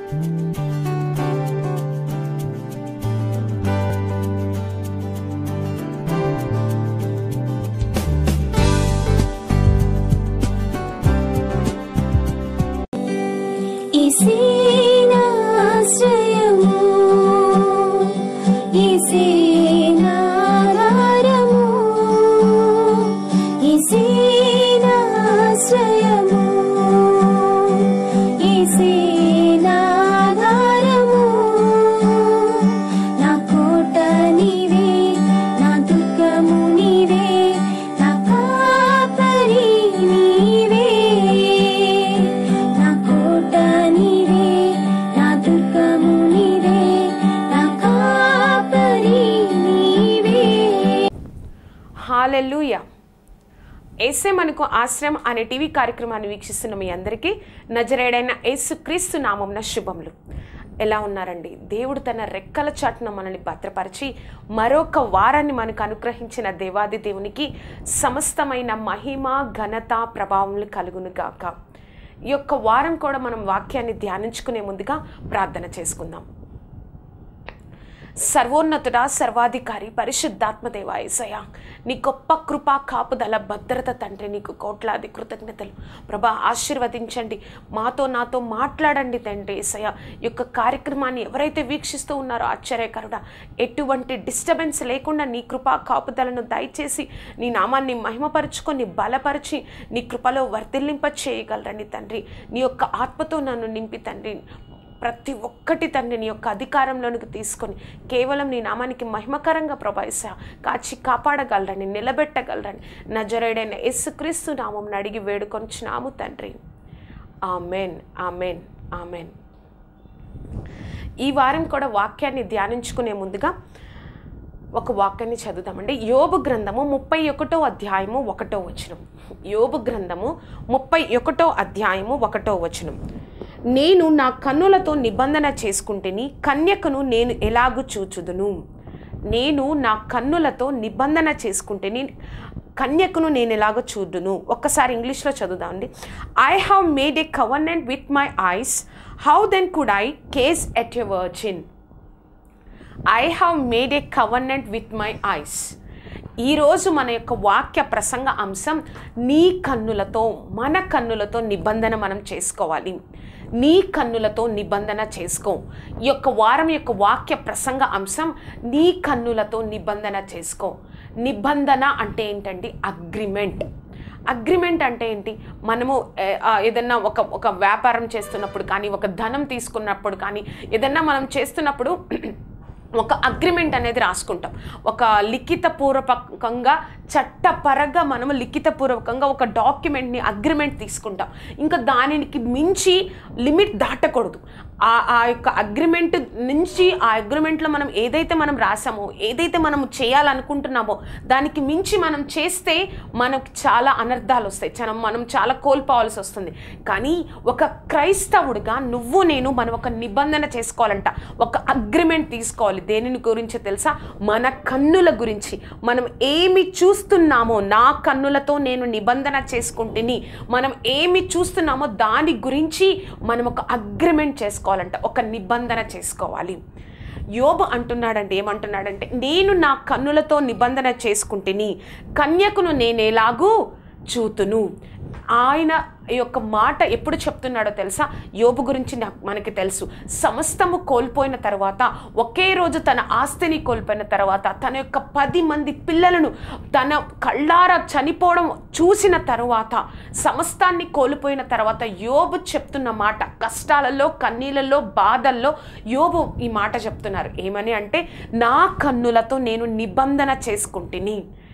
ఈసేనాశ్రయము ఈసేనాధారము ఈసేనాశ్రయము ఈసేనాధారము నా కోట నీవే నా దుర్గము నీవే నా కాపరి నీవే నా కోట నీవే నా దుర్గము నీవే నా కాపరి నీవే హాలెల్లుయ ఏసే మనకు ఆశ్రయం అనే టీవీ కార్యక్రమాన్ని వీక్షిస్తున్న మీ అందరికీ నజరేడైన యేసుక్రీస్తు నామంన శుభములు ఎలా ఉన్నారండి దేవుడు తన రెక్కల చాటున మనల్ని భద్రపరిచి మరొక వారాన్ని మనకు అనుగ్రహించిన దేవాది దేవునికి సమస్తమైన మహిమ ఘనత ప్రభావములు కలుగును గాక ఈ యొక్క వారం కూడా మనం వాక్యాన్ని ధ్యానించుకునే ముందుగా ప్రార్థన చేసుకుందాం సర్వోన్నతుడా సర్వాధికారి పరిశుద్ధాత్మ దేవా యేసయ్య నీ గొప్ప కృపా కాపుదల భద్రత తండ్రి నీకు కోట్లాది కృతజ్ఞతలు ప్రభా ఆశీర్వదించండి మాతో నాతో మాట్లాడండి తండ్రి యేసయ్య ఈ యొక్క కార్యక్రమాన్ని ఎవరైతే వీక్షిస్తూ ఉన్నారో ఆశ్చర్యకరుడా ఎటువంటి డిస్టర్బెన్స్ లేకుండా నీ కృపా కాపుదలను దయచేసి నీ నామాన్ని మహిమపరుచుకొని బలపరిచి నీ కృపలో వర్ధిల్లింప చేయగలరని తండ్రి నీ యొక్క ఆత్మతో నన్ను నింపి తండ్రి ప్రతి ఒక్కటి తండ్రి నీ యొక్క అధికారంలోనికి తీసుకొని కేవలం నీ నామానికి మహిమకరంగా ప్రభావిసా కాచి కాపాడగలరని నిలబెట్టగలరని నజరేడైన యేసుక్రీస్తు నామం అడిగి వేడుకొంచున్నాము తండ్రి ఆమెన్ ఆమెన్ ఆమెన్ ఈ వారం కూడా వాక్యాన్ని ధ్యానించుకునే ముందుగా ఒక వాక్యాన్ని చదువుతామండి యోబు గ్రంథము ముప్పై ఒకటో అధ్యాయము ఒకటో వచనం యోబు గ్రంథము ముప్పై ఒకటో అధ్యాయము ఒకటో వచనం నేను నా కన్నులతో నిబంధన చేసుకుంటేని కన్యకను నేను ఎలాగు చూచుదును నేను నా కన్నులతో నిబంధన చేసుకుంటేని కన్యకను నేను ఎలాగో చూడును ఒక్కసారి ఇంగ్లీష్లో చదువుదామండి I have made a covenant with my eyes how then could I gaze at a virgin I have made a covenant with my eyes ఈరోజు మన యొక్క వాక్య ప్రసంగ అంశం నీ కన్నులతో మన కన్నులతో నిబంధన మనం చేసుకోవాలి నీ కన్నులతో నిబంధన చేసుకో ఈ యొక్క వారం యొక్క వాక్య ప్రసంగ అంశం నీ కన్నులతో నిబంధన చేసుకో నిబంధన అంటే ఏంటండి అగ్రిమెంట్ అగ్రిమెంట్ అంటే ఏంటి మనము ఏ, ఆ, ఏదన్నా ఒక ఒక వ్యాపారం చేస్తున్నప్పుడు కానీ ఒక ధనం తీసుకున్నప్పుడు కానీ ఏదన్నా మనం చేస్తున్నప్పుడు ఒక అగ్రిమెంట్ అనేది రాసుకుంటాం ఒక లిఖితపూర్వకంగా చట్టపరంగా మనము లిఖితపూర్వకంగా ఒక డాక్యుమెంట్ని అగ్రిమెంట్ తీసుకుంటాం ఇంకా దానికి మించి లిమిట్ దాటకూడదు ఆ ఆ యొక్క అగ్రిమెంట్ నుంచి ఆ అగ్రిమెంట్లో మనం ఏదైతే మనం రాసామో ఏదైతే మనం చేయాలనుకుంటున్నామో దానికి మించి మనం చేస్తే మనకు చాలా అనర్థాలు వస్తాయి చాలా మనం చాలా కోల్పోవాల్సి వస్తుంది కానీ ఒక క్రైస్తవుడిగా నువ్వు నేను మనం ఒక నిబంధన చేసుకోవాలంట ఒక అగ్రిమెంట్ తీసుకోవాలి దేనిని గురించి తెలుసా మన కన్నుల గురించి మనం ఏమి చూస్తున్నామో నా కన్నులతో నేను నిబంధన చేసుకుంటుని మనం ఏమి చూస్తున్నామో దాని గురించి మనం ఒక అగ్రిమెంట్ చేసుకోవాలంట ఒక నిబంధన చేసుకోవాలి యోబు అంటున్నాడంటే ఏమంటున్నాడంటే నేను నా కన్నులతో నిబంధన చేసుకుంటుని కన్యకును నేను ఎలాగూ చూతును ఆయన యొక్క మాట ఎప్పుడు చెప్తున్నాడో తెలుసా యోబు గురించి నాకు మనకి తెలుసు సమస్తము కోల్పోయిన తర్వాత ఒకే రోజు తన ఆస్తిని కోల్పోయిన తర్వాత తన యొక్క పది మంది పిల్లలను తన కళ్ళారా చనిపోవడం చూసిన తర్వాత సమస్తాన్ని కోల్పోయిన తర్వాత యోబు చెప్తున్న మాట కష్టాలలో కన్నీళ్ళలో బాధల్లో యోబు ఈ మాట చెప్తున్నారు ఏమని అంటే నా కన్నులతో నేను నిబంధన చేసుకుంటుని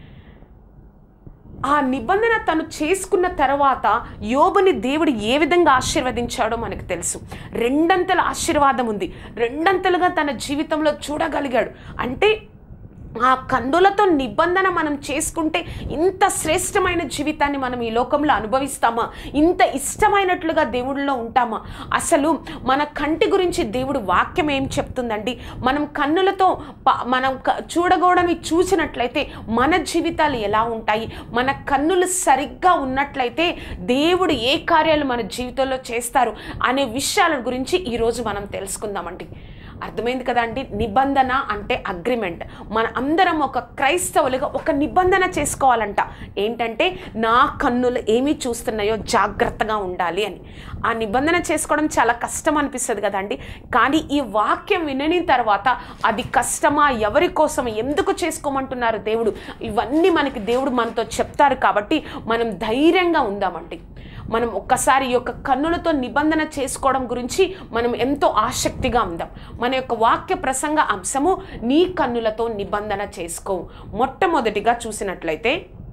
ఆ నిబంధన తను చేసుకున్న తర్వాత యోబుని దేవుడు ఏ విధంగా ఆశీర్వదించాడో మనకు తెలుసు రెండంతల ఆశీర్వాదం ఉంది రెండంతలుగా తన జీవితంలో చూడగలిగాడు అంటే ఆ కన్నులతో నిబంధన మనం చేసుకుంటే ఇంత శ్రేష్టమైన జీవితాన్ని మనం ఈ లోకంలో అనుభవిస్తామా ఇంత ఇష్టమైనట్లుగా దేవుడిలో ఉంటామా అసలు మన కంటి గురించి దేవుడు వాక్యం ఏం చెప్తుందండి మనం కన్నులతో ప- మనం క- చూడకూడని చూసినట్లయితే మన జీవితాలు ఎలా ఉంటాయి మన కన్నులు సరిగ్గా ఉన్నట్లయితే దేవుడు ఏ కార్యాలు మన జీవితంలో చేస్తారు అనే విషయాల గురించి ఈరోజు మనం తెలుసుకుందామండి అర్థమైంది కదా అండి నిబంధన అంటే అగ్రిమెంట్ మన అందరం ఒక క్రైస్తవులుగా ఒక నిబంధన చేసుకోవాలంట ఏంటంటే నా కన్నులు ఏమి చూస్తున్నాయో జాగ్రత్తగా ఉండాలి అని ఆ నిబంధన చేసుకోవడం చాలా కష్టం అనిపిస్తుంది కదండి కానీ ఈ వాక్యం వినని తర్వాత అది కష్టమా ఎవరి కోసం ఎందుకు చేసుకోమంటున్నారు దేవుడు ఇవన్నీ మనకి దేవుడు మనతో చెప్తారు కాబట్టి మనం ధైర్యంగా ఉందామండి మనం ఒక్కసారి ఈ యొక్క కన్నులతో నిబంధన చేసుకోవడం గురించి మనం ఎంతో ఆసక్తిగా ఉందాం మన యొక్క వాక్య ప్రసంగ అంశము నీ కన్నులతో నిబంధన చేసుకో మొట్టమొదటిగా చూసినట్లయితే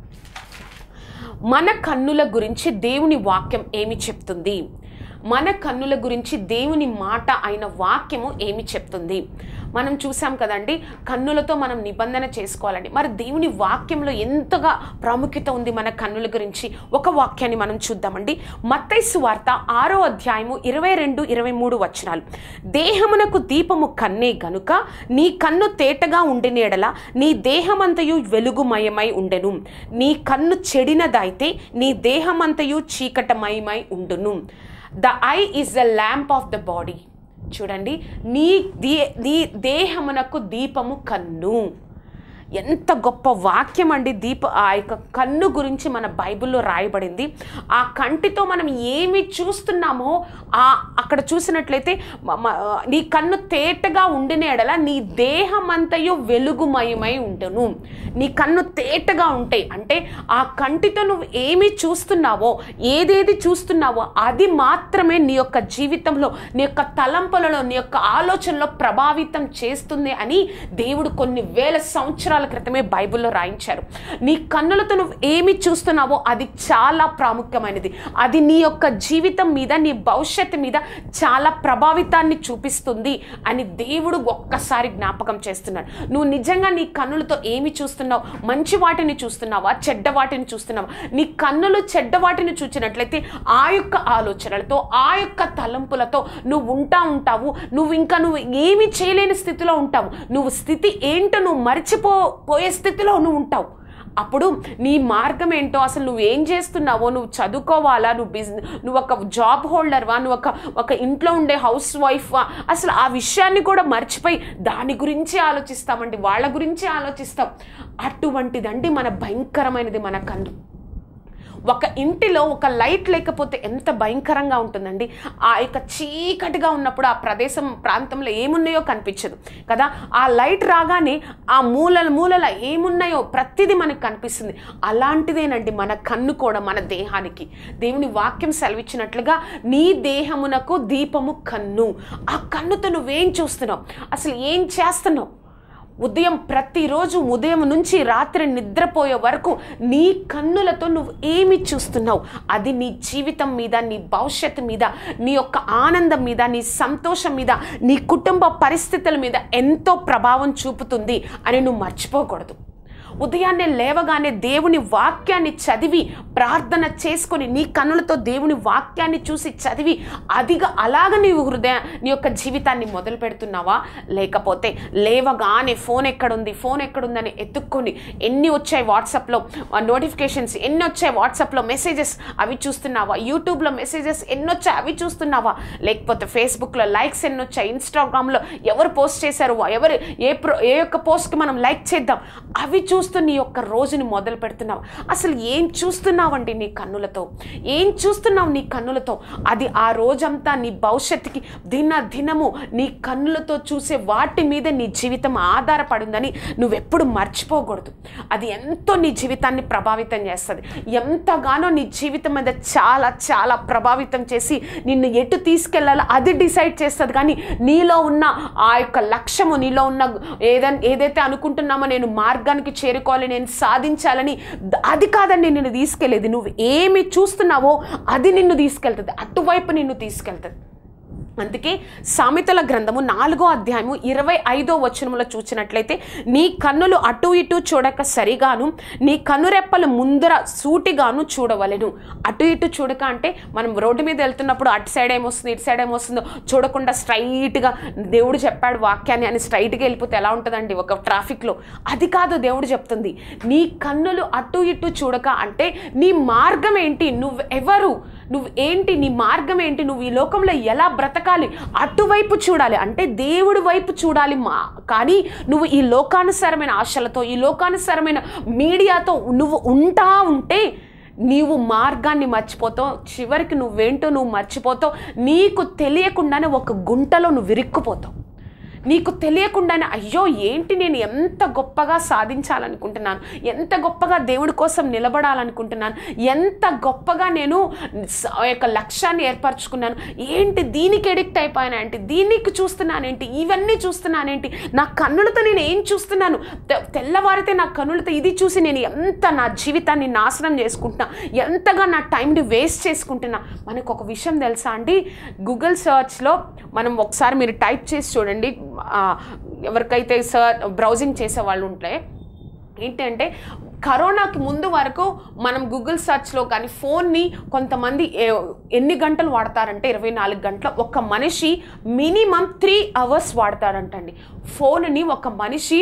మన కన్నుల గురించి దేవుని వాక్యం ఏమి చెప్తుంది మన కన్నుల గురించి దేవుని మాట అయిన వాక్యము ఏమి చెప్తుంది మనం చూసాం కదండి కన్నులతో మనం నిబంధన చేసుకోవాలండి మరి దేవుని వాక్యంలో ఎంతగా ప్రాముఖ్యత ఉంది మన కన్నుల గురించి ఒక వాక్యాన్ని మనం చూద్దామండి మత్తైసు వార్త ఆరో అధ్యాయము ఇరవై రెండు ఇరవై మూడు వచనాలు దేహమునకు దీపము కన్నే గనుక నీ కన్ను తేటగా ఉండినేడల నీ దేహమంతయు వెలుగుమయమై ఉండెను నీ కన్ను చెడినదైతే నీ దేహమంతయు చీకటమయమై ఉండును the eye is the lamp of the body చూడండి నీ దీ నీ దేహమునకు దీపము కన్ను ఎంత గొప్ప వాక్యం అండి దీప ఆ యొక్క కన్ను గురించి మన బైబిల్లో రాయబడింది ఆ కంటితో మనం ఏమి చూస్తున్నామో ఆ అక్కడ చూసినట్లయితే మ- మ- నీ కన్ను తేటగా ఉండిన ఎడల నీ దేహం అంతయు వెలుగుమయమై ఉంటును నీ కన్ను తేటగా ఉంటాయి అంటే ఆ కంటితో నువ్వు ఏమి చూస్తున్నావో ఏదేది చూస్తున్నావో అది మాత్రమే నీ యొక్క జీవితంలో నీ యొక్క తలంపులలో నీ యొక్క ఆలోచనలో ప్రభావితం చేస్తుంది అని దేవుడు కొన్ని వేల సంవత్సరాల క్రితమే బైబిల్లో రాయించారు నీ కన్నులతో నువ్వు ఏమి చూస్తున్నావో అది చాలా ప్రాముఖ్యమైనది అది నీ యొక్క జీవితం మీద నీ భవిష్యత్తు మీద చాలా ప్రభావితాన్ని చూపిస్తుంది అని దేవుడు ఒక్కసారి జ్ఞాపకం చేస్తున్నాడు నువ్వు నిజంగా నీ కన్నులతో ఏమి చూస్తున్నావు మంచి వాటిని చూస్తున్నావా చెడ్డ వాటిని చూస్తున్నావా నీ కన్నులు చెడ్డ వాటిని చూచినట్లయితే ఆ యొక్క ఆలోచనలతో ఆ యొక్క తలంపులతో నువ్వు ఉంటా ఉంటావు నువ్వు ఇంకా నువ్వు ఏమి చేయలేని స్థితిలో ఉంటావు నువ్వు స్థితి ఏంటో నువ్వు మర్చిపో పోయే స్థితిలో నువ్వు ఉంటావు అప్పుడు నీ మార్గం ఏంటో అసలు నువ్వు ఏం చేస్తున్నావో నువ్వు చదువుకోవాలా నువ్వు బిజినెస్ నువ్వు ఒక జాబ్ హోల్డర్వా నువ్వు ఒక ఒక ఇంట్లో ఉండే హౌస్ వైఫ్వా అసలు ఆ విషయాన్ని కూడా మర్చిపోయి దాని గురించి ఆలోచిస్తామండి వాళ్ళ గురించి ఆలోచిస్తాం అటువంటిదండి మన భయంకరమైనది మన కన్ను ఒక ఇంటిలో ఒక లైట్ లేకపోతే ఎంత భయంకరంగా ఉంటుందండి ఆ యొక్క చీకటిగా ఉన్నప్పుడు ఆ ప్రదేశం ప్రాంతంలో ఏమున్నాయో కనిపించదు కదా ఆ లైట్ రాగానే ఆ మూలల మూలల ఏమున్నాయో ప్రతిదీ మనకు కనిపిస్తుంది అలాంటిదేనండి మన కన్ను కూడా మన దేహానికి దేవుని వాక్యం సెలవిచ్చినట్లుగా నీ దేహమునకు దీపము కన్ను ఆ కన్నుతో నువ్వేం చూస్తున్నావు అసలు ఏం చేస్తున్నావు ఉదయం ప్రతిరోజు ఉదయం నుంచి రాత్రి నిద్రపోయే వరకు నీ కన్నులతో నువ్వు ఏమి చూస్తున్నావు అది నీ జీవితం మీద నీ భవిష్యత్తు మీద నీ యొక్క ఆనందం మీద నీ సంతోషం మీద నీ కుటుంబ పరిస్థితుల మీద ఎంతో ప్రభావం చూపుతుంది అని నువ్వు మర్చిపోకూడదు ఉదయాన్నే లేవగానే దేవుని వాక్యాన్ని చదివి ప్రార్థన చేసుకొని నీ కన్నులతో దేవుని వాక్యాన్ని చూసి చదివి అదిగా అలాగ నీవు హృదయ నీ యొక్క జీవితాన్ని మొదలు పెడుతున్నావా లేకపోతే లేవగానే ఫోన్ ఎక్కడుంది ఫోన్ ఎక్కడుందని ఎత్తుక్కొని ఎన్ని వచ్చాయి వాట్సాప్లో నోటిఫికేషన్స్ ఎన్ని వచ్చాయి వాట్సాప్లో మెసేజెస్ అవి చూస్తున్నావా యూట్యూబ్లో మెసేజెస్ ఎన్ని వచ్చాయి అవి చూస్తున్నావా లేకపోతే ఫేస్బుక్లో లైక్స్ ఎన్ని వచ్చాయి ఇన్స్టాగ్రామ్లో ఎవరు పోస్ట్ చేశారు ఎవరు ఏ ప్రో ఏ యొక్క పోస్ట్కి మనం లైక్ చేద్దాం అవి చూస్తూ నీ యొక్క రోజుని మొదలు పెడుతున్నావు అసలు ఏం చూస్తున్నావండి నీ కన్నులతో ఏం చూస్తున్నావు నీ కన్నులతో అది ఆ రోజంతా నీ భవిష్యత్తుకి దిన దినము నీ కన్నులతో చూసే వాటి మీద నీ జీవితం ఆధారపడిందని నువ్వెప్పుడు మర్చిపోకూడదు అది ఎంతో నీ జీవితాన్ని ప్రభావితం చేస్తుంది ఎంతగానో నీ జీవితం మీద చాలా చాలా ప్రభావితం చేసి నిన్ను ఎటు తీసుకెళ్లాలో అది డిసైడ్ చేస్తుంది కానీ నీలో ఉన్న ఆ యొక్క లక్ష్యము నీలో ఉన్న ఏదైనా ఏదైతే అనుకుంటున్నామో నేను మార్గానికి చేరుకోవాలి నేను సాధించాలని ద- అది కాదండి నిన్ను తీసుకెళ్ళేది నువ్వు ఏమి చూస్తున్నావో అది నిన్ను తీసుకెళ్తుంది అటువైపు నిన్ను తీసుకెళ్తుంది అందుకే సామెతల గ్రంథము నాలుగో అధ్యాయము ఇరవై ఐదో వచనములో చూసినట్లయితే నీ కన్నులు అటు ఇటు చూడక సరిగాను నీ కనురెప్పలు ముందర సూటిగాను చూడవలెను అటు ఇటు చూడక అంటే మనం రోడ్డు మీద వెళ్తున్నప్పుడు అటు సైడ్ ఏమొస్తుంది ఇటు సైడ్ ఏమొస్తుందో చూడకుండా స్ట్రైట్గా దేవుడు చెప్పాడు వాక్యాన్ని అని స్ట్రైట్గా వెళ్ళిపోతే ఎలా ఉంటుందండి ఒక ట్రాఫిక్లో అది కాదు దేవుడు చెప్తుంది నీ కన్నులు అటు ఇటు చూడక అంటే నీ మార్గం ఏంటి నువ్వు ఎవరు నువ్వు ఏంటి నీ మార్గం ఏంటి నువ్వు ఈ లోకంలో ఎలా బ్రతకాలి అటువైపు చూడాలి అంటే దేవుడి వైపు చూడాలి మా కానీ నువ్వు ఈ లోకానుసారమైన ఆశలతో ఈ లోకానుసారమైన మీడియాతో నువ్వు ఉంటా ఉంటే నీవు మార్గాన్ని మర్చిపోతావు చివరికి నువ్వేంటో నువ్వు మర్చిపోతావు నీకు తెలియకుండానే ఒక గుంటలో నువ్వు ఇరుక్కుపోతావు నీకు తెలియకుండానే అయ్యో ఏంటి నేను ఎంత గొప్పగా సాధించాలనుకుంటున్నాను ఎంత గొప్పగా దేవుడి కోసం నిలబడాలనుకుంటున్నాను ఎంత గొప్పగా నేను స- ఆ యొక్క లక్ష్యాన్ని ఏర్పరచుకున్నాను ఏంటి దీనికి ఎడిక్ట్ అయిపోయానేంటి దీనికి చూస్తున్నానేంటి ఇవన్నీ చూస్తున్నానేంటి నా కన్నులతో నేను ఏం చూస్తున్నాను తె- తెల్లవారితే నా కన్నులతో ఇది చూసి నేను ఎంత నా జీవితాన్ని నాశనం చేసుకుంటున్నా ఎంతగా నా టైంని వేస్ట్ చేసుకుంటున్నా మనకు ఒక విషయం తెలుసా అండి గూగుల్ సర్చ్లో మనం ఒకసారి మీరు టైప్ చేసి చూడండి ఆ, ఎవరికైతే సర్ బ్రౌజింగ్ చేసే వాళ్ళు ఉంటే ఏంటంటే కరోనాకి ముందు వరకు మనం గూగుల్ సర్చ్లో కానీ ఫోన్ని కొంతమంది ఏ- ఎన్ని గంటలు వాడతారంటే ఇరవై నాలుగు గంటలు ఒక మనిషి మినిమం త్రీ అవర్స్ వాడతారంటండి ఫోన్ని ఒక మనిషి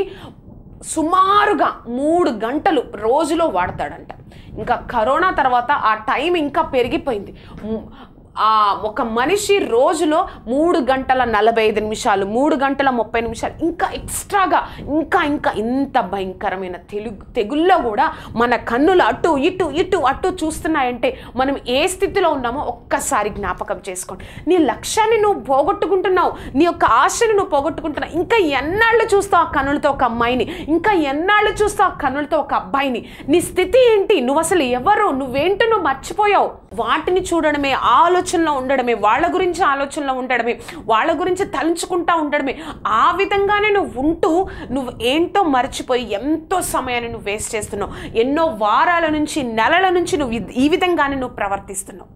సుమారుగా మూడు గంటలు రోజులో వాడతాడంట ఇంకా కరోనా తర్వాత ఆ టైం ఇంకా పెరిగిపోయింది మ్, ఆ ఒక మనిషి రోజులో మూడు గంటల నలభై ఐదు నిమిషాలు మూడు గంటల ముప్పై నిమిషాలు ఇంకా ఎక్స్ట్రాగా ఇంకా ఇంకా ఇంత భయంకరమైన తెలుగు తెగుల్లో కూడా మన కన్నులు అటు ఇటు ఇటు అటు చూస్తున్నాయంటే మనం ఏ స్థితిలో ఉన్నామో ఒక్కసారి జ్ఞాపకం చేసుకోండి నీ లక్ష్యాన్ని నువ్వు పోగొట్టుకుంటున్నావు నీ యొక్క ఆశను నువ్వు పోగొట్టుకుంటున్నావు ఇంకా ఎన్నాళ్ళు చూస్తావు ఆ కన్నులతో ఒక అమ్మాయిని ఇంకా ఎన్నాళ్ళు చూస్తావు ఆ కన్నులతో ఒక అబ్బాయిని నీ స్థితి ఏంటి నువ్వు అసలు ఎవరు నువ్వేంటో నువ్వు మర్చిపోయావు వాటిని చూడడమే ఆలోచనలో ఉండడమే వాళ్ళ గురించి ఆలోచనలో ఉండడమే వాళ్ళ గురించి తలుచుకుంటా ఉండడమే ఆ విధంగానే నువ్వు ఉంటూ నువ్వు ఏంటో మర్చిపోయి ఎంతో సమయాన్ని నువ్వు వేస్ట్ చేస్తున్నావు ఎన్నో వారాల నుంచి నెలల నుంచి నువ్వు ఇది- ఈ విధంగానే నువ్వు ప్రవర్తిస్తున్నావు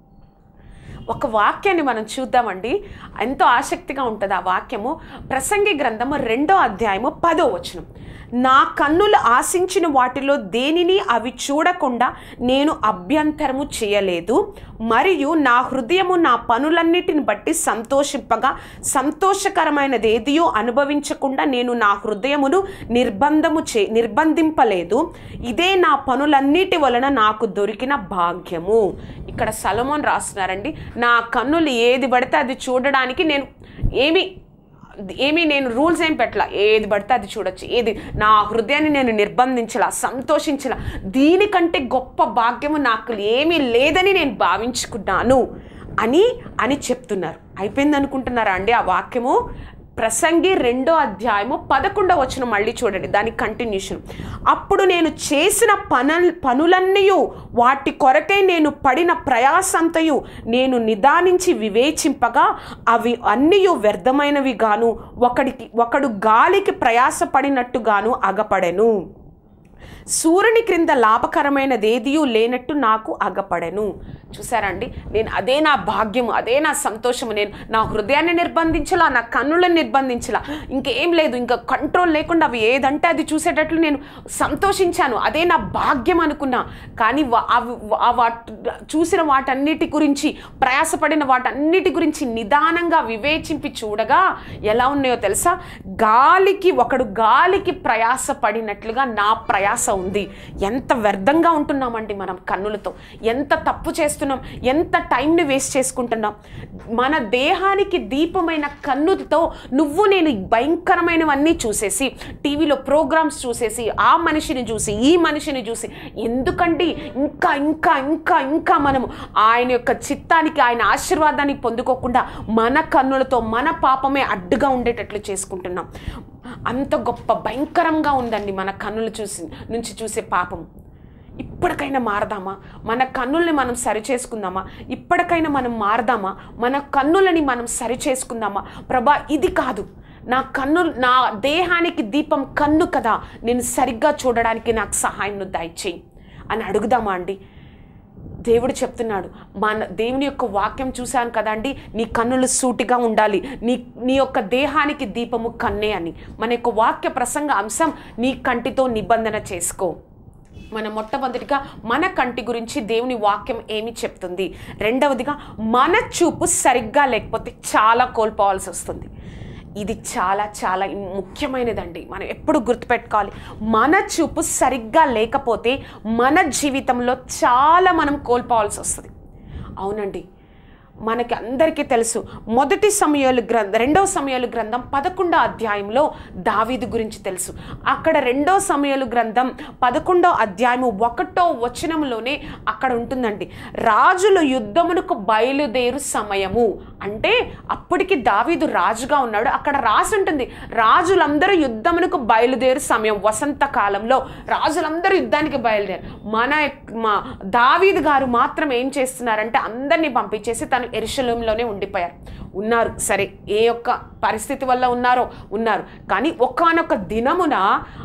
ఒక వాక్యాన్ని మనం చూద్దామండి ఎంతో ఆసక్తిగా ఉంటుంది ఆ వాక్యము ప్రసంగి గ్రంథము రెండో అధ్యాయము పదో వచనం నా కన్నులు ఆశించిన వాటిలో దేనిని అవి చూడకుండా నేను అభ్యంతరము చేయలేదు మరియు నా హృదయము నా పనులన్నిటిని బట్టి సంతోషింపగా సంతోషకరమైనది ఏదియో అనుభవించకుండా నేను నా హృదయమును నిర్బంధము చే నిర్బంధింపలేదు ఇదే నా పనులన్నిటి వలన నాకు దొరికిన భాగ్యము ఇక్కడ సలమోన్ రాస్తున్నారండి నా కన్నులు ఏది పడితే అది చూడడానికి నేను ఏమి ఏమీ నేను రూల్స్ ఏం పెట్టలా ఏది పడితే అది చూడొచ్చు ఏది నా హృదయాన్ని నేను నిర్బంధించలా సంతోషించలా దీనికంటే గొప్ప భాగ్యము నాకు ఏమీ లేదని నేను భావించుకున్నాను అని అని చెప్తున్నారు అయిపోయింది అనుకుంటున్నారా అండి ఆ వాక్యము ప్రసంగి రెండో అధ్యాయము పదకొండవ వచ్చిన మళ్ళీ చూడండి దాని కంటిన్యూషన్ అప్పుడు నేను చేసిన పన పనులన్నీ వాటి కొరకై నేను పడిన ప్రయాసంతయు నేను నిదానించి వివేచింపగా అవి అన్నీ వ్యర్థమైనవి గాను ఒకడికి ఒకడు గాలికి ప్రయాసపడినట్టుగాను అగపడెను సూర్యుని క్రింద లాభకరమైనది ఏదియూ లేనట్టు నాకు అగపడెను చూసారండి నేను అదే నా భాగ్యము అదే నా సంతోషము నేను నా హృదయాన్ని నిర్బంధించలా నా కన్నులను నిర్బంధించలా ఇంకేం లేదు ఇంకా కంట్రోల్ లేకుండా అవి ఏదంటే అది చూసేటట్లు నేను సంతోషించాను అదే నా భాగ్యం అనుకున్నా కానీ వా- అవి ఆ వాట్ చూసిన వాటన్నిటి గురించి ప్రయాసపడిన వాటన్నిటి గురించి నిదానంగా వివేచింపి చూడగా ఎలా ఉన్నాయో తెలుసా గాలికి ఒకడు గాలికి ప్రయాస పడినట్లుగా నా ప్రయాస ఉంది ఎంత వ్యర్థంగా ఉంటున్నామండి మనం కన్నులతో ఎంత తప్పు చేస్తున్నాం ఎంత టైంని వేస్ట్ చేసుకుంటున్నాం మన దేహానికి దీపమైన కన్నుతో నువ్వు నేను భయంకరమైనవన్నీ చూసేసి టీవీలో ప్రోగ్రామ్స్ చూసేసి ఆ మనిషిని చూసి ఈ మనిషిని చూసి ఎందుకంటే ఇంకా ఇంకా ఇంకా ఇంకా మనము ఆయన యొక్క చిత్తానికి ఆయన ఆశీర్వాదాన్ని పొందుకోకుండా మన కన్నులతో మన పాపమే అడ్డుగా ఉండేటట్లు చేసుకుంటున్నాం అంత గొప్ప భయంకరంగా ఉందండి మన కన్నులు చూసి నుంచి చూసే పాపం ఇప్పటికైనా మారదామా మన కన్నుల్ని మనం సరి చేసుకుందామా ఇప్పటికైనా మనం మారదామా మన కన్నులని మనం సరి చేసుకుందామా ప్రభా ఇది కాదు నా కన్ను నా దేహానికి దీపం కన్ను కదా నేను సరిగ్గా చూడడానికి నాకు సహాయం దయచేయి అని అడుగుదామా అండి దేవుడు చెప్తున్నాడు మన దేవుని యొక్క వాక్యం చూశాను కదండి నీ కన్నులు సూటిగా ఉండాలి నీ నీ యొక్క దేహానికి దీపము కన్నే అని మన యొక్క వాక్య ప్రసంగ అంశం నీ కంటితో నిబంధన చేసుకో మన మొట్టమొదటిగా మన కంటి గురించి దేవుని వాక్యం ఏమి చెప్తుంది రెండవదిగా మన చూపు సరిగ్గా లేకపోతే చాలా కోల్పోవాల్సి వస్తుంది ఇది చాలా చాలా ముఖ్యమైనదండి మనం ఎప్పుడు గుర్తుపెట్టుకోవాలి మన చూపు సరిగ్గా లేకపోతే మన జీవితంలో చాలా మనం కోల్పోవాల్సి వస్తుంది అవునండి మనకి అందరికీ తెలుసు మొదటి సమయాలు గ్రంథం రెండవ సమయాలు గ్రంథం పదకొండో అధ్యాయంలో దావీదు గురించి తెలుసు అక్కడ రెండో సమయాలు గ్రంథం పదకొండో అధ్యాయము ఒకటో వచనంలోనే అక్కడ ఉంటుందండి రాజుల యుద్ధమునకు బయలుదేరు సమయము అంటే అప్పటికి దావీదు రాజుగా ఉన్నాడు అక్కడ రాసి ఉంటుంది రాజులందరూ యుద్ధమునకు బయలుదేరు సమయం వసంత కాలంలో రాజులందరూ యుద్ధానికి బయలుదేరు మన మా దావీదు గారు మాత్రం ఏం చేస్తున్నారంటే అందరినీ పంపించేసి తను ఎరుశలంలోనే ఉండిపోయారు ఉన్నారు సరే ఏ యొక్క పరిస్థితి వల్ల ఉన్నారో ఉన్నారు కానీ ఒకానొక దినమున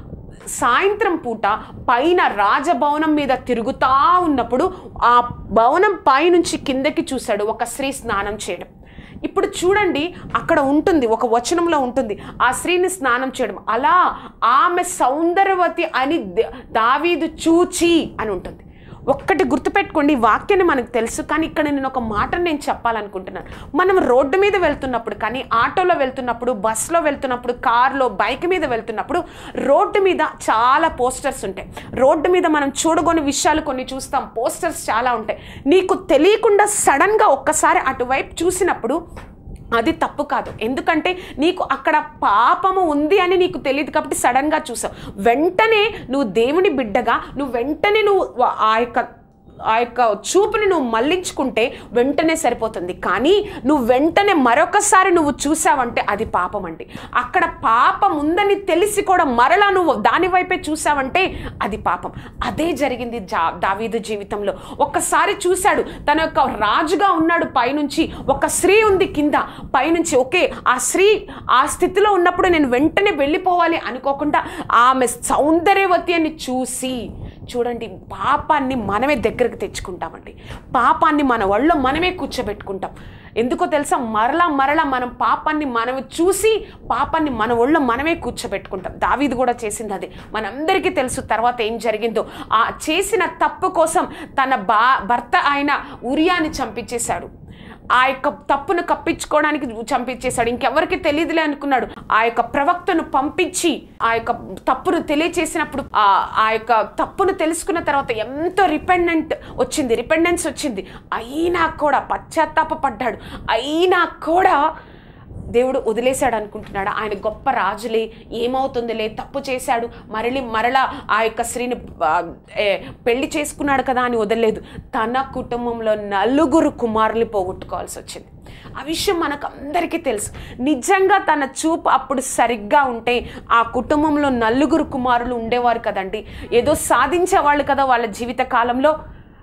సాయంత్రం పూట పైన రాజభవనం మీద తిరుగుతా ఉన్నప్పుడు ఆ భవనం పైనుంచి కిందకి చూశాడు ఒక స్త్రీ స్నానం చేయడం ఇప్పుడు చూడండి అక్కడ ఉంటుంది ఒక వచనంలో ఉంటుంది ఆ స్త్రీని స్నానం చేయడం అలా ఆమె సౌందర్యవతి అని ద- దావీదు చూచి అని ఉంటుంది ఒక్కటి గుర్తుపెట్టుకోండి ఈ వాక్యాన్ని మనకు తెలుసు కానీ ఇక్కడ నేను ఒక మాటను నేను చెప్పాలనుకుంటున్నాను మనం రోడ్డు మీద వెళ్తున్నప్పుడు కానీ ఆటోలో వెళ్తున్నప్పుడు బస్సులో వెళ్తున్నప్పుడు కార్లో బైక్ మీద వెళ్తున్నప్పుడు రోడ్డు మీద చాలా పోస్టర్స్ ఉంటాయి రోడ్డు మీద మనం చూడగొని విషయాలు కొన్ని చూస్తాం పోస్టర్స్ చాలా ఉంటాయి నీకు తెలియకుండా సడన్గా ఒక్కసారి అటువైపు చూసినప్పుడు అది తప్పు కాదు ఎందుకంటే నీకు అక్కడ పాపము ఉంది అని నీకు తెలియదు కాబట్టి సడన్గా చూసావు వెంటనే నువ్వు దేవుని బిడ్డగా నువ్వు వెంటనే నువ్వు వా- ఆ యొక్క ఆ యొక్క చూపుని నువ్వు మళ్ళించుకుంటే వెంటనే సరిపోతుంది కానీ నువ్వు వెంటనే మరొకసారి నువ్వు చూసావంటే అది పాపం అండి అక్కడ పాపం ఉందని తెలిసి కూడా మరలా నువ్వు దాని వైపే చూసావంటే అది పాపం అదే జరిగింది జా దావీదు జీవితంలో ఒక్కసారి చూశాడు తన యొక్క రాజుగా ఉన్నాడు పైనుంచి ఒక స్త్రీ ఉంది కింద పైనుంచి ఓకే ఆ స్త్రీ ఆ స్థితిలో ఉన్నప్పుడు నేను వెంటనే వెళ్ళిపోవాలి అనుకోకుండా ఆమె సౌందర్యవతి అని చూసి చూడండి పాపాన్ని మనమే దగ్గరకు తెచ్చుకుంటామండి పాపాన్ని మన ఒళ్ళో మనమే కూర్చోబెట్టుకుంటాం ఎందుకో తెలుసా మరలా మరలా మనం పాపాన్ని మనం చూసి పాపాన్ని మన ఒళ్ళో మనమే కూర్చోబెట్టుకుంటాం దావీది కూడా చేసింది అదే మనందరికీ తెలుసు తర్వాత ఏం జరిగిందో ఆ చేసిన తప్పు కోసం తన బా భర్త ఆయన ఉరియాని చంపించేశాడు ఆ యొక్క తప్పును కప్పించుకోవడానికి చంపించేశాడు ఇంకెవరికి తెలియదులే అనుకున్నాడు ఆ యొక్క ప్రవక్తను పంపించి ఆ యొక్క తప్పును తెలియచేసినప్పుడు ఆ ఆ యొక్క తప్పును తెలుసుకున్న తర్వాత ఎంతో రిపెండెంట్ వచ్చింది రిపెండెన్స్ వచ్చింది అయినా కూడా పశ్చాత్తాప పడ్డాడు అయినా కూడా దేవుడు వదిలేశాడు అనుకుంటున్నాడు ఆయన గొప్ప రాజులే ఏమవుతుందిలే తప్పు చేశాడు మరలి మరలా ఆ యొక్క స్త్రీని ఆ, ఏ, పెళ్లి చేసుకున్నాడు కదా అని వదలలేదు తన కుటుంబంలో నలుగురు కుమారులు పోగొట్టుకోవాల్సి వచ్చింది ఆ విషయం మనకు అందరికీ తెలుసు నిజంగా తన చూపు అప్పుడు సరిగ్గా ఉంటే ఆ కుటుంబంలో నలుగురు కుమారులు ఉండేవారు కదండి ఏదో సాధించేవాళ్ళు కదా వాళ్ళ జీవిత కాలంలో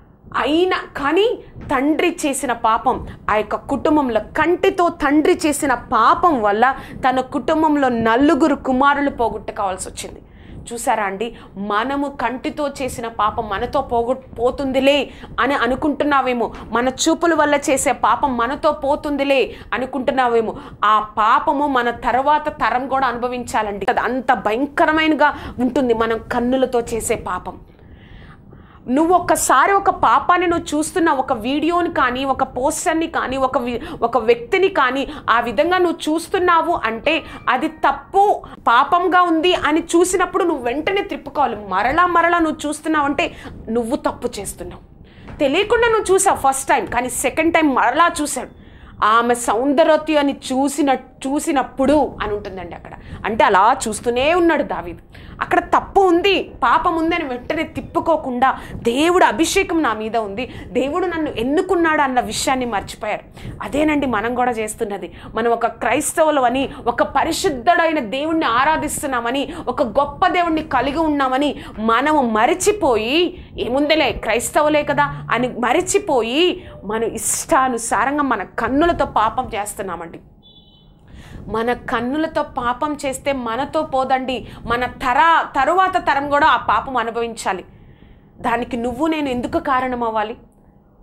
అయినా కానీ తండ్రి చేసిన పాపం ఆ యొక్క కుటుంబంలో కంటితో తండ్రి చేసిన పాపం వల్ల తన కుటుంబంలో నలుగురు కుమారులు పోగొట్టుకోవాల్సి వచ్చింది చూసారా అండి మనము కంటితో చేసిన పాపం మనతో పోగొ పోతుందిలే అని అనుకుంటున్నావేమో మన చూపుల వల్ల చేసే పాపం మనతో పోతుందిలే అనుకుంటున్నావేమో ఆ పాపము మన తర్వాత తరం కూడా అనుభవించాలండి అది అంత భయంకరమైనగా ఉంటుంది మనం కన్నులతో చేసే పాపం నువ్వు ఒక్కసారి ఒక పాపాన్ని నువ్వు చూస్తున్న ఒక వీడియోని కానీ ఒక పోస్టర్ని కానీ ఒక వి- ఒక వ్యక్తిని కానీ ఆ విధంగా నువ్వు చూస్తున్నావు అంటే అది తప్పు పాపంగా ఉంది అని చూసినప్పుడు నువ్వు వెంటనే తిప్పుకోవాలి మరలా మరలా నువ్వు చూస్తున్నావు అంటే నువ్వు తప్పు చేస్తున్నావు తెలియకుండా నువ్వు చూసావు ఫస్ట్ టైం కానీ సెకండ్ టైం మరలా చూశాడు ఆమె సౌందర్యని చూసిన చూసినప్పుడు అని ఉంటుందండి అక్కడ అంటే అలా చూస్తూనే ఉన్నాడు దావీదు అక్కడ తప్పు ఉంది పాపం ఉంది అని వెంటనే తిప్పుకోకుండా దేవుడు అభిషేకం నా మీద ఉంది దేవుడు నన్ను ఎన్నుకున్నాడు అన్న విషయాన్ని మర్చిపోయారు అదేనండి మనం కూడా చేస్తున్నది మనం ఒక క్రైస్తవులు అని ఒక పరిశుద్ధుడైన దేవుణ్ణి ఆరాధిస్తున్నామని ఒక గొప్ప దేవుణ్ణి కలిగి ఉన్నామని మనము మరిచిపోయి ఏముందిలే క్రైస్తవులే కదా అని మరిచిపోయి మన ఇష్టానుసారంగా మన కన్నులతో పాపం చేస్తున్నామండి మన కన్నులతో పాపం చేస్తే మనతో పోదండి మన తర తరువాత తరం కూడా ఆ పాపం అనుభవించాలి దానికి నువ్వు నేను ఎందుకు కారణం అవ్వాలి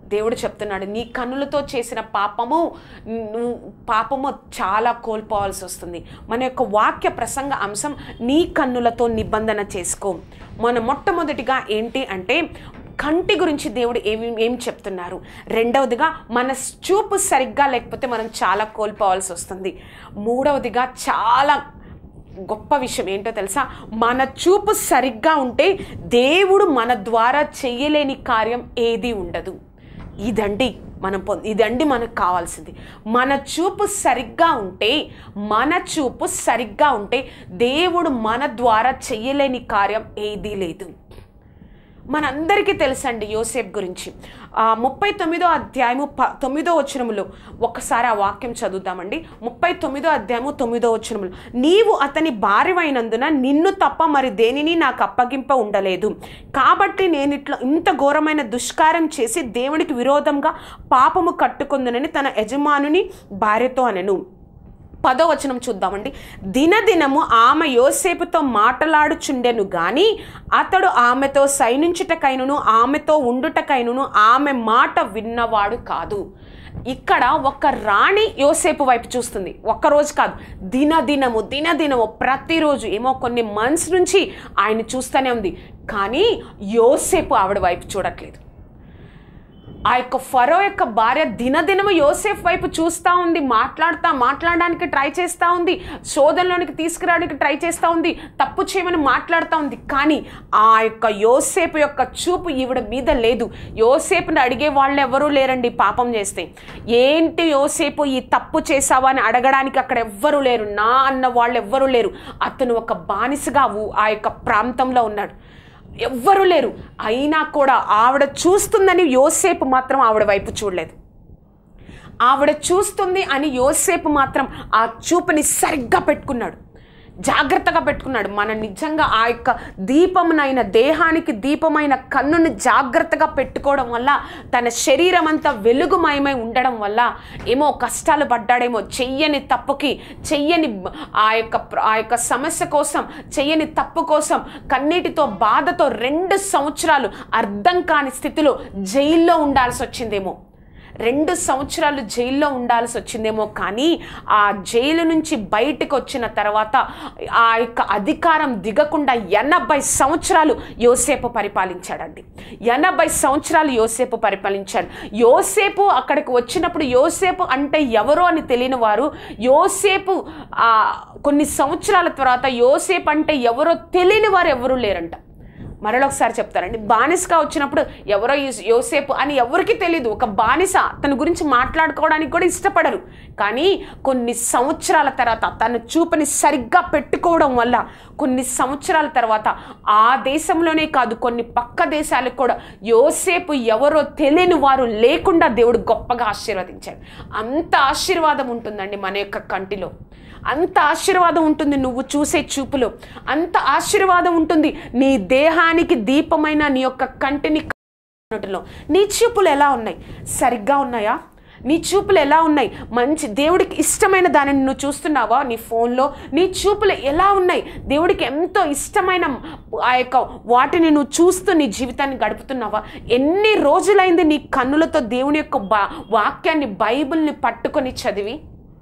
దేవుడు చెప్తున్నాడు నీ కన్నులతో చేసిన పాపము నువ్వు పాపము చాలా కోల్పోవాల్సి వస్తుంది మన యొక్క వాక్య ప్రసంగ అంశం నీ కన్నులతో నిబంధన చేసుకో మన మొట్టమొదటిగా ఏంటి అంటే కంటి గురించి దేవుడు ఏమి ఏం చెప్తున్నారు రెండవదిగా మన చూపు సరిగ్గా లేకపోతే మనం చాలా కోల్పోవాల్సి వస్తుంది మూడవదిగా చాలా గొప్ప విషయం ఏంటో తెలుసా మన చూపు సరిగ్గా ఉంటే దేవుడు మన ద్వారా చెయ్యలేని కార్యం ఏది ఉండదు ఇదండి మనం పొంది ఇదండి మనకు కావాల్సింది మన చూపు సరిగ్గా ఉంటే మన చూపు సరిగ్గా ఉంటే దేవుడు మన ద్వారా చెయ్యలేని కార్యం ఏదీ లేదు మనందరికీ తెలుసండి యోసేప్ గురించి ఆ, ముప్పై తొమ్మిదో అధ్యాయము ప తొమ్మిదో వచనములో ఒక్కసారి ఆ వాక్యం చదువుదామండి ముప్పై తొమ్మిదో అధ్యాయము తొమ్మిదో వచనములు నీవు అతని భార్యమైనందున నిన్ను తప్ప మరి దేనిని నాకు అప్పగింప ఉండలేదు కాబట్టి నేను ఇట్లా ఇంత ఘోరమైన దుష్కారం చేసి దేవునికి విరోధంగా పాపము కట్టుకుందునని తన యజమానుని భార్యతో అనెను పదో వచనం చూద్దామండి దినదినము ఆమె యోసేపుతో మాటలాడుచుండెను గాని అతడు ఆమెతో సైనించుటకైనను ఆమెతో ఉండుటకైనను ఆమె మాట విన్నవాడు కాదు ఇక్కడ ఒక రాణి యోసేపు వైపు చూస్తుంది ఒక్క రోజు కాదు దినదినము దినదినము ప్రతిరోజు ఏమో కొన్ని మంత్స్ నుంచి ఆయన చూస్తూనే ఉంది కానీ యోసేపు ఆవిడ వైపు చూడట్లేదు ఆ యొక్క ఫరో యొక్క భార్య దినదినము యోసేఫ్ వైపు చూస్తూ ఉంది మాట్లాడుతా మాట్లాడడానికి ట్రై చేస్తూ ఉంది శోధనలోనికి తీసుకురావడానికి ట్రై చేస్తూ ఉంది తప్పు చేయమని మాట్లాడుతూ ఉంది కానీ ఆ యొక్క యోసేపు యొక్క చూపు ఈవిడ మీద లేదు యోసేపుని అడిగే వాళ్ళు ఎవరూ లేరండి పాపం చేస్తే ఏంటి యోసేపు ఈ తప్పు చేసావా అని అడగడానికి అక్కడ ఎవ్వరూ లేరు నా అన్న వాళ్ళు ఎవ్వరూ లేరు అతను ఒక బానిసగా ఊ- ఆ యొక్క ప్రాంతంలో ఉన్నాడు ఎవ్వరూ లేరు అయినా కూడా ఆవిడ చూస్తుందని యోసేపు మాత్రం ఆవిడ వైపు చూడలేదు ఆవిడ చూస్తుంది అని యోసేపు మాత్రం ఆ చూపుని సరిగ్గా పెట్టుకున్నాడు జాగ్రత్తగా పెట్టుకున్నాడు మన నిజంగా ఆ యొక్క దీపమునైన దేహానికి దీపమైన కన్నుని జాగ్రత్తగా పెట్టుకోవడం వల్ల తన శరీరం అంతా వెలుగుమయమై ఉండడం వల్ల ఏమో కష్టాలు పడ్డాడేమో చెయ్యని తప్పుకి చెయ్యని ఆ యొక్క ప్ర- ఆ యొక్క సమస్య కోసం చెయ్యని తప్పు కోసం కన్నీటితో బాధతో రెండు సంవత్సరాలు అర్థం కాని స్థితిలో జైల్లో ఉండాల్సి వచ్చిందేమో రెండు సంవత్సరాలు జైల్లో ఉండాల్సి వచ్చిందేమో కానీ ఆ జైలు నుంచి బయటకు వచ్చిన తర్వాత ఆ యొక్క అధికారం దిగకుండా ఎనభై సంవత్సరాలు యోసేపు పరిపాలించాడండి ఎనభై సంవత్సరాలు యోసేపు పరిపాలించాడు యోసేపు అక్కడికి వచ్చినప్పుడు యోసేపు అంటే ఎవరో అని తెలియని వారు యోసేపు ఆ, కొన్ని సంవత్సరాల తర్వాత యోసేపు అంటే ఎవరో తెలియని వారు ఎవరూ లేరంట మరొకసారి చెప్తారండి బానిసగా వచ్చినప్పుడు ఎవరో యూస్- యోసేపు అని ఎవరికి తెలియదు ఒక బానిస తన గురించి మాట్లాడుకోవడానికి కూడా ఇష్టపడరు కానీ కొన్ని సంవత్సరాల తర్వాత తన చూపుని సరిగ్గా పెట్టుకోవడం వల్ల కొన్ని సంవత్సరాల తర్వాత ఆ దేశంలోనే కాదు కొన్ని పక్క దేశాలకు కూడా యోసేపు ఎవరో తెలియని వారు లేకుండా దేవుడు గొప్పగా ఆశీర్వదించాడు అంత ఆశీర్వాదం ఉంటుందండి మన యొక్క కంటిలో అంత ఆశీర్వాదం ఉంటుంది నువ్వు చూసే చూపులో అంత ఆశీర్వాదం ఉంటుంది నీ దేహానికి దీపమైన నీ యొక్క కంటిని కనుటలో నీ చూపులు ఎలా ఉన్నాయి సరిగ్గా ఉన్నాయా నీ చూపులు ఎలా ఉన్నాయి మంచి దేవుడికి ఇష్టమైన దానిని నువ్వు చూస్తున్నావా నీ ఫోన్లో నీ చూపులు ఎలా ఉన్నాయి దేవుడికి ఎంతో ఇష్టమైన ఆ యొక్క వాటిని నువ్వు చూస్తూ నీ జీవితాన్ని గడుపుతున్నావా ఎన్ని రోజులైంది నీ కన్నులతో దేవుని యొక్క బా వాక్యాన్ని బైబిల్ని పట్టుకొని చదివి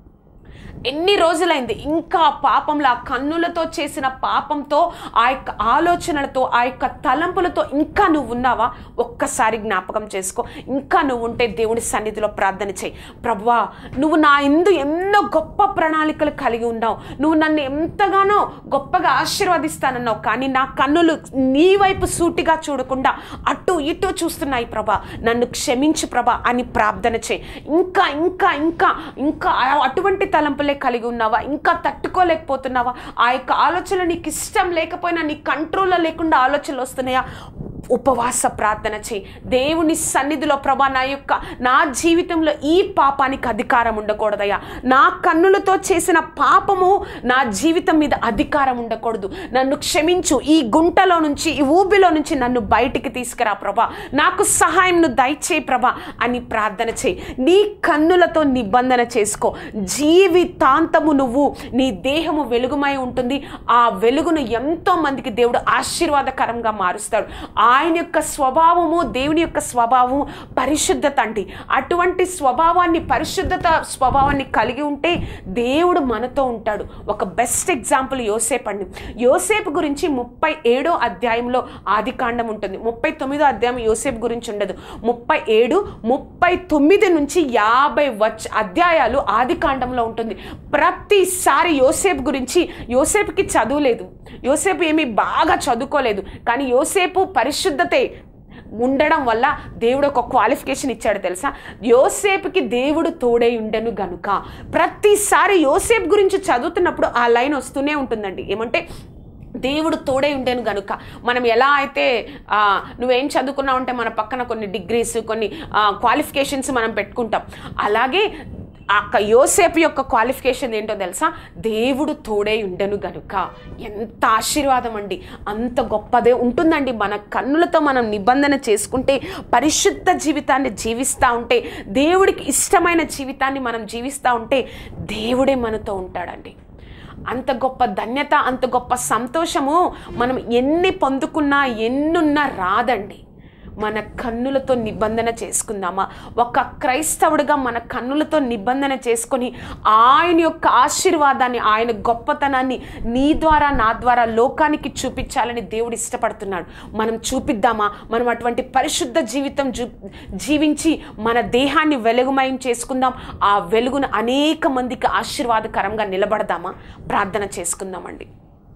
ఎన్ని రోజులైంది ఇంకా పాపంలో ఆ కన్నులతో చేసిన పాపంతో ఆ యొక్క ఆలోచనలతో ఆ యొక్క తలంపులతో ఇంకా నువ్వు ఉన్నావా ఒక్కసారి జ్ఞాపకం చేసుకో ఇంకా నువ్వు ఉంటే దేవుని సన్నిధిలో ప్రార్థన చేయి ప్రభువా నువ్వు నా ఎందు ఎన్నో గొప్ప ప్రణాళికలు కలిగి ఉన్నావు నువ్వు నన్ను ఎంతగానో గొప్పగా ఆశీర్వదిస్తానన్నావు కానీ నా కన్నులు నీ వైపు సూటిగా చూడకుండా అటు ఇటు చూస్తున్నాయి ప్రభా నన్ను క్షమించు ప్రభా అని ప్రార్థన చేయి ఇంకా ఇంకా ఇంకా ఇంకా ఆ- అటువంటి తలంపులే కలిగి ఉన్నావా ఇంకా తట్టుకోలేకపోతున్నావా ఆ యొక్క ఆలోచనలు నీకు ఇష్టం లేకపోయినా నీ కంట్రోల్లో లేకుండా ఆలోచనలు వస్తున్నాయా ఉపవాస ప్రార్థన చేయి దేవుని సన్నిధిలో ప్రభా నా యొక్క నా జీవితంలో ఈ పాపానికి అధికారం ఉండకూడదయ్యా నా కన్నులతో చేసిన పాపము నా జీవితం మీద అధికారం ఉండకూడదు నన్ను క్షమించు ఈ గుంటలో నుంచి ఈ ఊబిలో నుంచి నన్ను బయటికి తీసుకురా ప్రభా నాకు సహాయంను దయచేయి ప్రభా అని ప్రార్థన చేయి నీ కన్నులతో నిబంధన చేసుకో జీవితాంతము నువ్వు నీ దేహము వెలుగుమై ఉంటుంది ఆ వెలుగును ఎంతో మందికి దేవుడు ఆశీర్వాదకరంగా మారుస్తాడు ఆయన యొక్క స్వభావము దేవుని యొక్క స్వభావము పరిశుద్ధత అండి అటువంటి స్వభావాన్ని పరిశుద్ధత స్వభావాన్ని కలిగి ఉంటే దేవుడు మనతో ఉంటాడు ఒక బెస్ట్ ఎగ్జాంపుల్ యోసేపు అండి యోసేపు గురించి ముప్పై ఏడో అధ్యాయంలో ఆది కాండం ఉంటుంది ముప్పై తొమ్మిదో అధ్యాయం యోసేపు గురించి ఉండదు ముప్పై ఏడు ముప్పై తొమ్మిది నుంచి యాభై వచ్చ అధ్యాయాలు ఆది కాండంలో ఉంటుంది ప్రతిసారి యోసేపు గురించి యోసేపుకి చదువు లేదు యోసేపు ఏమీ బాగా చదువుకోలేదు కానీ యోసేపు పరిశుద్ధతే ఉండడం వల్ల దేవుడు ఒక క్వాలిఫికేషన్ ఇచ్చాడు తెలుసా యోసేపుకి దేవుడు తోడై ఉండను గనుక ప్రతిసారి యోసేపు గురించి చదువుతున్నప్పుడు ఆ లైన్ వస్తూనే ఉంటుందండి ఏమంటే దేవుడు తోడై ఉండేను గనుక మనం ఎలా అయితే ఆ, నువ్వేం చదువుకున్నావు అంటే మన పక్కన కొన్ని డిగ్రీస్ కొన్ని క్వాలిఫికేషన్స్ మనం పెట్టుకుంటాం అలాగే ఆ యొక్క యోసేపు యొక్క క్వాలిఫికేషన్ ఏంటో తెలుసా దేవుడు తోడై ఉండను గనుక ఎంత ఆశీర్వాదం అండి అంత గొప్పదే ఉంటుందండి మన కన్నులతో మనం నిబంధన చేసుకుంటే పరిశుద్ధ జీవితాన్ని జీవిస్తూ ఉంటే దేవుడికి ఇష్టమైన జీవితాన్ని మనం జీవిస్తూ ఉంటే దేవుడే మనతో ఉంటాడండి అంత గొప్ప ధన్యత అంత గొప్ప సంతోషము మనం ఎన్ని పొందుకున్నా ఎన్నున్నా రాదండి మన కన్నులతో నిబంధన చేసుకుందామా ఒక క్రైస్తవుడిగా మన కన్నులతో నిబంధన చేసుకొని ఆయన యొక్క ఆశీర్వాదాన్ని ఆయన గొప్పతనాన్ని నీ ద్వారా నా ద్వారా లోకానికి చూపించాలని దేవుడు ఇష్టపడుతున్నాడు మనం చూపిద్దామా మనం అటువంటి పరిశుద్ధ జీవితం జీ జీవించి మన దేహాన్ని వెలుగుమయం చేసుకుందాం ఆ వెలుగును అనేక మందికి ఆశీర్వాదకరంగా నిలబడదామా ప్రార్థన చేసుకుందామండి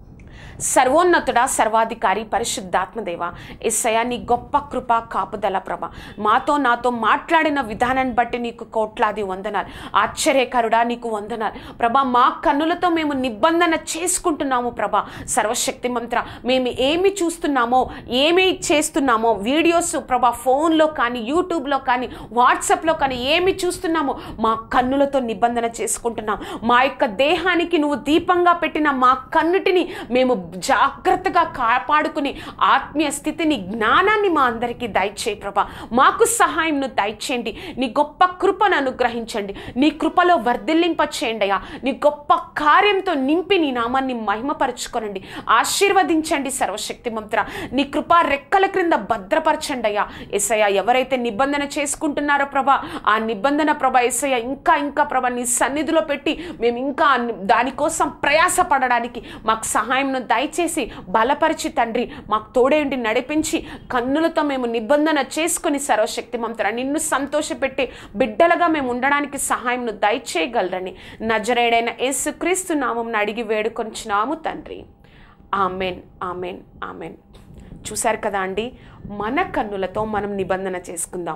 సర్వోన్నతుడా సర్వాధికారి పరిశుద్ధాత్మదేవ ఎస్సయ నీ గొప్ప కృప కాపుదల ప్రభ మాతో నాతో మాట్లాడిన విధానాన్ని బట్టి నీకు కోట్లాది వందనాలు ఆశ్చర్యకరుడా నీకు వందనాలు ప్రభా మా కన్నులతో మేము నిబంధన చేసుకుంటున్నాము ప్రభా సర్వశక్తి మంత్ర మేము ఏమి చూస్తున్నామో ఏమి చేస్తున్నామో వీడియోస్ ప్రభా ఫోన్లో కానీ యూట్యూబ్లో కానీ వాట్సాప్లో కానీ ఏమి చూస్తున్నామో మా కన్నులతో నిబంధన చేసుకుంటున్నాం మా యొక్క దేహానికి నువ్వు దీపంగా పెట్టిన మా కన్నుటిని మేము జాగ్రత్తగా కాపాడుకుని ఆత్మీయ స్థితిని జ్ఞానాన్ని మా అందరికీ దయచేయి ప్రభా మాకు సహాయంను దయచేయండి నీ గొప్ప కృపను అనుగ్రహించండి నీ కృపలో వర్ధిల్లింప చేయండి అయ్యా నీ గొప్ప కార్యంతో నింపి నీ నామాన్ని మహిమపరచుకోనండి ఆశీర్వదించండి సర్వశక్తి మంత్ర నీ కృపా రెక్కల క్రింద భద్రపరచండి అయ్యా ఎస్ఐయా ఎవరైతే నిబంధన చేసుకుంటున్నారో ప్రభా ఆ నిబంధన ప్రభా ఎస్ఐయా ఇంకా ఇంకా ప్రభా నీ సన్నిధిలో పెట్టి మేము ఇంకా ఆ- దానికోసం ప్రయాస పడడానికి మాకు సహాయంను దయచేసి బలపరిచి తండ్రి మాకు తోడేంటి నడిపించి కన్నులతో మేము నిబంధన చేసుకుని సర్వశక్తి మంత్ర నిన్ను సంతోషపెట్టి బిడ్డలుగా మేము ఉండడానికి సహాయంను దయచేయగలరని నజరేడైన యేసుక్రీస్తు నామం అడిగి వేడుకొంచున్నాము తండ్రి ఆమెన్ ఆమెన్ ఆమెన్ చూశారు కదా అండి మన కన్నులతో మనం నిబంధన చేసుకుందాం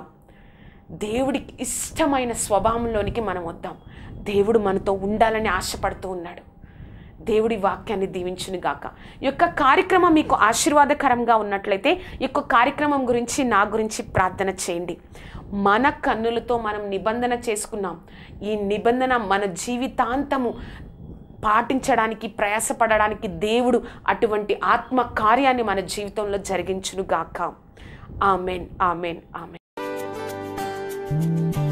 దేవుడికి ఇష్టమైన స్వభావంలోనికి మనం వద్దాం దేవుడు మనతో ఉండాలని ఆశపడుతూ ఉన్నాడు దేవుడి వాక్యాన్ని దీవించును గాక ఈ యొక్క కార్యక్రమం మీకు ఆశీర్వాదకరంగా ఉన్నట్లయితే ఈ యొక్క కార్యక్రమం గురించి నా గురించి ప్రార్థన చేయండి మన కన్నులతో మనం నిబంధన చేసుకున్నాం ఈ నిబంధన మన జీవితాంతము పాటించడానికి ప్రయాసపడడానికి దేవుడు అటువంటి ఆత్మ కార్యాన్ని మన జీవితంలో జరిగించును గాక ఆమెన్ ఆమెన్ ఆమెన్